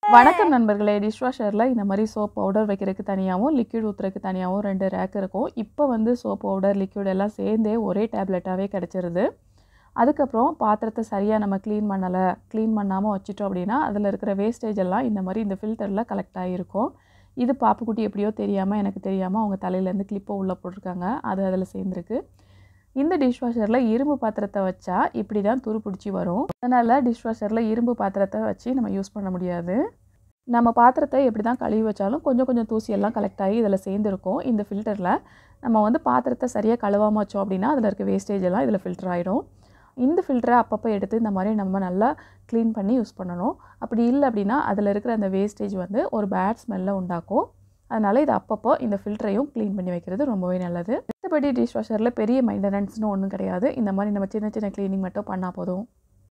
வணக்கம் நண்பர்களே டிஷ் வாஷரில் இந்த மாதிரி சோப் பவுடர் வைக்கிறதுக்கு தனியாகவும் லிக்விட் ஊற்றுறதுக்கு தனியாகவும் ரெண்டு ரேக் இருக்கும் இப்போ வந்து சோப் பவுடர் லிக்விட் எல்லாம் சேர்ந்தே ஒரே டேப்லெட்டாகவே கிடச்சிருது அதுக்கப்புறம் பாத்திரத்தை சரியாக நம்ம க்ளீன் பண்ணலை க்ளீன் பண்ணாமல் வச்சிட்டோம் அப்படின்னா அதில் இருக்கிற வேஸ்டேஜ் எல்லாம் இந்த மாதிரி இந்த ஃபில்டரில் கலெக்ட் ஆகிருக்கும் இது பாப்புக்குட்டி எப்படியோ தெரியாமல் எனக்கு தெரியாமல் அவங்க தலையிலேருந்து கிளிப்பை உள்ளே போட்டிருக்காங்க அது அதில் சேர்ந்துருக்கு இந்த டிஷ் வாஷரில் இரும்பு பாத்திரத்தை வச்சா இப்படி தான் துரு பிடிச்சி வரும் அதனால் டிஷ் வாஷரில் இரும்பு பாத்திரத்தை வச்சு நம்ம யூஸ் பண்ண முடியாது நம்ம பாத்திரத்தை எப்படி தான் கழுவி வச்சாலும் கொஞ்சம் கொஞ்சம் தூசியெல்லாம் கலெக்ட் ஆகி இதில் சேர்ந்துருக்கும் இந்த ஃபில்டரில் நம்ம வந்து பாத்திரத்தை சரியாக கழுவாமல் வச்சோம் அப்படின்னா அதில் இருக்க வேஸ்டேஜ் எல்லாம் இதில் ஃபில்டர் ஆகிடும் இந்த ஃபில்டரை அப்பப்போ எடுத்து இந்த மாதிரி நம்ம நல்லா க்ளீன் பண்ணி யூஸ் பண்ணணும் அப்படி இல்லை அப்படின்னா அதில் இருக்கிற அந்த வேஸ்டேஜ் வந்து ஒரு பேட் ஸ்மெல்லை உண்டாக்கும் அதனால் இது அப்பப்போ இந்த ஃபில்டரையும் க்ளீன் பண்ணி வைக்கிறது ரொம்பவே நல்லது மற்றபடி டிஷ் வாஷரில் பெரிய மெயின்டெனன்ஸ்னு ஒன்றும் கிடையாது இந்த மாதிரி நம்ம சின்ன சின்ன க்ளீனிங் மட்டும் பண்ணால் போதும்